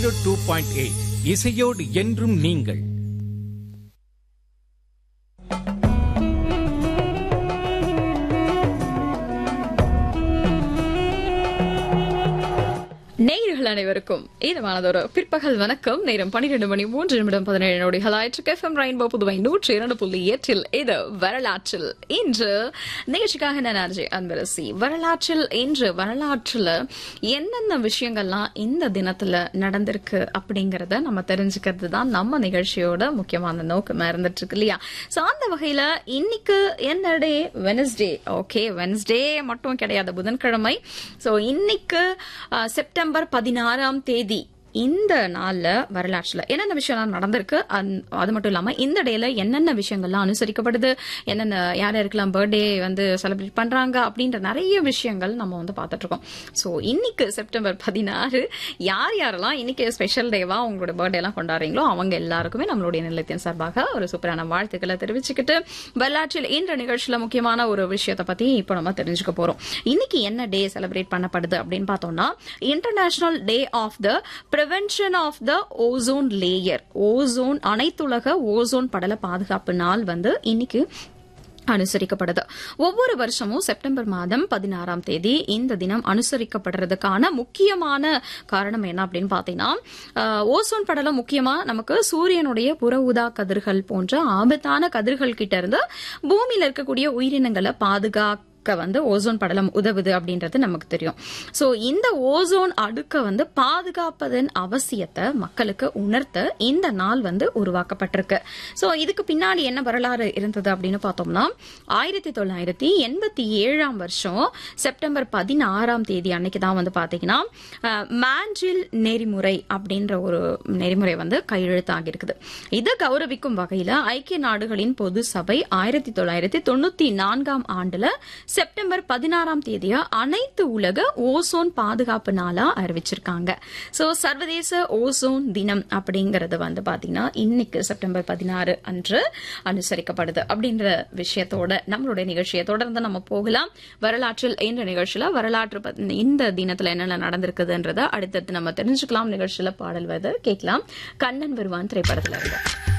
two point eight இசையோடு என்றும் நீங்கள் நேயர்கள் அனைவருக்கும் ஈரமானதொரு பிற்பகல் வணக்கம் நேரம் பன்னிரண்டு மணி மூன்று நிமிடம் பதினேழு நொடிகள் ஆயிற்று எஃப்எம் ரெயின்போ புதுவை நூற்றி இரண்டு புள்ளி எட்டில் இது வரலாற்றில் இன்று நிகழ்ச்சிக்காக நான் அஜய் அன்பரசி வரலாற்றில் இன்று வரலாற்றுல என்னென்ன விஷயங்கள்லாம் இந்த தினத்துல நடந்திருக்கு அப்படிங்கறத நம்ம தெரிஞ்சுக்கிறது தான் நம்ம நிகழ்ச்சியோட முக்கியமான நோக்கமா இருந்துட்டு இருக்கு இல்லையா சோ அந்த வகையில இன்னைக்கு என்ன டே வெனஸ்டே ஓகே வெனஸ்டே மட்டும் கிடையாது புதன்கிழமை சோ இன்னைக்கு அஹ், செப்டம்பர் பதினாறாம் தேதி இந்த நாள்ல வரலாற்றுல என்னென்ன விஷயம்லாம் நடந்திருக்கு அந்த- அது மட்டும் இல்லாம இந்த டேல என்னென்ன விஷயங்கள்லாம் அனுசரிக்கப்படுது என்னென்ன யார் யாருக்கெல்லாம் பர்த்டே வந்து செலிப்ரேட் பண்றாங்க அப்படின்ற நிறைய விஷயங்கள் நம்ம வந்து பார்த்துட்டு இருக்கோம் ஸோ இன்னைக்கு செப்டம்பர் பதினாறு யார் யாரெல்லாம் இன்னைக்கு ஸ்பெஷல் டேவா உங்களோட பர்த்டே எல்லாம் கொண்டாடுறீங்களோ அவங்க எல்லாருக்குமே நம்மளுடைய நிலையத்தின் சார்பாக ஒரு சூப்பரான வாழ்த்துக்களை தெரிவிச்சுக்கிட்டு வரலாற்றில் இன்ற நிகழ்ச்சியில முக்கியமான ஒரு விஷயத்தை பத்தி இப்போ நம்ம தெரிஞ்சுக்க போறோம் இன்னைக்கு என்ன டே செலிப்ரேட் பண்ணப்படுது அப்படின்னு பார்த்தோம்னா international day of the prevention of the ozone layer ozone அனைத்துலக ஓசோன் படல பாதுகாப்பு நாள் வந்து இன்னைக்கு அனுசரிக்கப்படுது ஒவ்வொரு வருஷமும் செப்டம்பர் மாதம் பதினாறாம் தேதி இந்த தினம் அனுசரிக்கப்படுறதுக்கான முக்கியமான காரணம் என்ன அப்படின்னு பாத்தீங்கன்னா ஆஹ், ஓசோன் படலம் முக்கியமா நமக்கு சூரியனுடைய புற ஊதா கதிர்கள் போன்ற ஆபத்தான கதிர்கள் கிட்ட இருந்து பூமியில இருக்கக்கூடிய உயிரினங்களை பாதுகாக்க வந்து ஓசோன் படலம் உதவுது அப்படின்றது நமக்கு தெரியும் சோ இந்த ஓசோன் அடுக்க வந்து பாதுகாப்பதன் அவசியத்தை மக்களுக்கு உணர்த்த இந்த நாள் வந்து உருவாக்கப்பட்டிருக்கு சோ இதுக்கு பின்னாடி என்ன வரலாறு இருந்தது அப்படின்னு பார்த்தோம்னா ஆயிரத்தி தொள்ளாயிரத்தி எண்பத்தி ஏழாம் வருஷம் செப்டம்பர் பதினாறாம் தேதி அன்னைக்கு தான் வந்து பாத்தீங்கன்னா அஹ், மான்ஜில் நெறிமுறை அப்படின்ற ஒரு நெறிமுறை வந்து கையெழுத்தாகி இருக்குது இதை கௌரவிக்கும் வகையில ஐக்கிய நாடுகளின் பொது சபை ஆயிரத்தி தொள்ளாயிரத்தி தொண்ணூத்தி நான்காம் ஆண்டுல செப்டம்பர் பதினாறாம் தேதிய அனைத்து உலக ஓசோன் பாதுகாப்பு நாளா அறிவிச்சிருக்காங்க சோ சர்வதேச ஓசோன் தினம் அப்படிங்கறது வந்து பாத்தீங்கன்னா இன்னைக்கு செப்டம்பர் பதினாறு அன்று அனுசரிக்கப்படுது அப்படின்ற விஷயத்தோட நம்மளுடைய நிகழ்ச்சியை தொடர்ந்து நம்ம போகலாம் வரலாற்றில் இந்த நிகழ்ச்சியில வரலாற்று பத்தி- இந்த தினத்துல என்னென்ன நடந்திருக்குதுன்றத அடுத்தடுத்து நம்ம தெரிஞ்சுக்கலாம் நிகழ்ச்சியில பாடல் வந்து கேட்கலாம் கண்ணன் வருவான் திரைப்படத்துல இருந்து